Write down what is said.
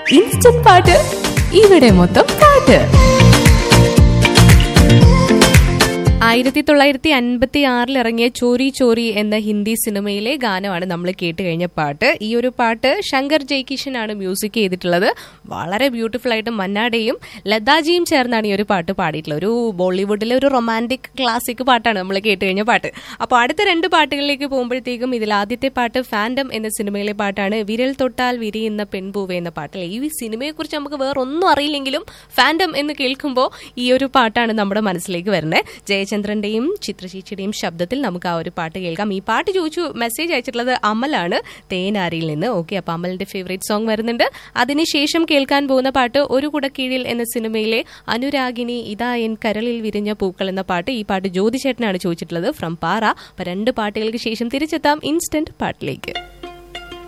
instant പാട്ട് ഇവിടെ മൊത്തം പാട്ട് ആയിരത്തി തൊള്ളായിരത്തി അൻപത്തി ആറിൽ ഇറങ്ങിയ ചോരി ചോരി എന്ന ഹിന്ദി സിനിമയിലെ ഗാനമാണ് നമ്മൾ കേട്ട് കഴിഞ്ഞ പാട്ട് ഈ ഒരു പാട്ട് ശങ്കർ ജയ്കിഷൻ ആണ് മ്യൂസിക് ചെയ്തിട്ടുള്ളത് വളരെ ബ്യൂട്ടിഫുൾ ആയിട്ട് മന്നാടെയും ലതാജിയും ചേർന്നാണ് ഈ ഒരു പാട്ട് പാടിയിട്ടുള്ളത് ഒരു ബോളിവുഡിലെ ഒരു റൊമാൻറ്റിക് ക്ലാസിക് പാട്ടാണ് നമ്മൾ കേട്ട് കഴിഞ്ഞ പാട്ട് അപ്പോൾ അടുത്ത രണ്ട് പാട്ടുകളിലേക്ക് പോകുമ്പോഴത്തേക്കും ഇതിൽ ആദ്യത്തെ പാട്ട് ഫാൻഡം എന്ന സിനിമയിലെ പാട്ടാണ് വിരൽ തൊട്ടാൽ വിരിയുന്ന പെൺപൂവ എന്ന പാട്ട് ഈ സിനിമയെക്കുറിച്ച് നമുക്ക് വേറൊന്നും അറിയില്ലെങ്കിലും ഫാൻഡം എന്ന് കേൾക്കുമ്പോൾ ഈ ഒരു പാട്ടാണ് നമ്മുടെ മനസ്സിലേക്ക് വരുന്നത് ജയചന്ദ്രന്റെയും ചിത്രചേച്ചിയുടെയും ശബ്ദത്തിൽ നമുക്ക് ആ ഒരു പാട്ട് കേൾക്കാം ഈ പാട്ട് ചോദിച്ചു മെസ്സേജ് അയച്ചിട്ടുള്ളത് അമലാണ് തേനാരിയിൽ നിന്ന് ഓക്കെ അപ്പൊ അമലിന്റെ ഫേവറേറ്റ് സോങ് വരുന്നുണ്ട് അതിനുശേഷം കേൾക്കാൻ പോകുന്ന പാട്ട് ഒരു കുടക്കീഴിൽ എന്ന സിനിമയിലെ അനുരാഗിനി ഇതാ എൻ കരളിൽ വിരിഞ്ഞ പൂക്കൾ എന്ന പാട്ട് ഈ പാട്ട് ജ്യോതിചേട്ടനാണ് ചോദിച്ചിട്ടുള്ളത് ഫ്രം പാറ അപ്പൊ രണ്ട് പാട്ടുകൾക്ക് ശേഷം തിരിച്ചെത്താം ഇൻസ്റ്റന്റ് പാട്ടിലേക്ക്